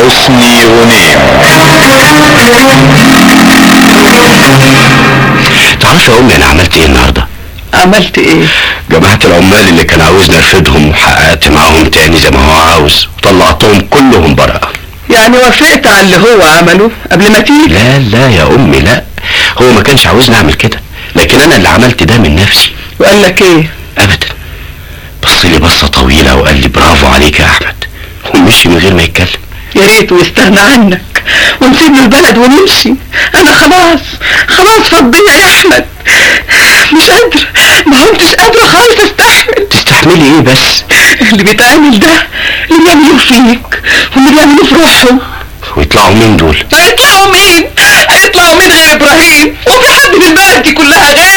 حسني غنيم تعرفي يا امي انا عملت ايه النهارده عملت ايه جماعة العمال اللي كان عاوزني ارفدهم وحققت معاهم تاني زي ما هو عاوز وطلعتهم كلهم براءة يعني وافقت على اللي هو عمله قبل ما تيجي لا لا يا امي لا هو ما كانش عاوزني اعمل كده لكن انا اللي عملت ده من نفسي وقال لك ايه ابدا بص لي بصة طويلة وقال لي برافو عليك يا احمد ومشي من غير ما يتكلم يا ريت ويستغنى عنك ونسيب له البلد ونمشي انا خلاص خلاص فضية يا احمد مش قادرة ما كنتش قادرة خالص استحمل تستحملي ايه بس اللي بيتعمل ده اللي بيعملوه فيك واللي بيعملوه في روحهم ويطلعوا مين دول هيطلعوا مين هيطلعوا مين غير ابراهيم وفي حد في البلد دي كلها غير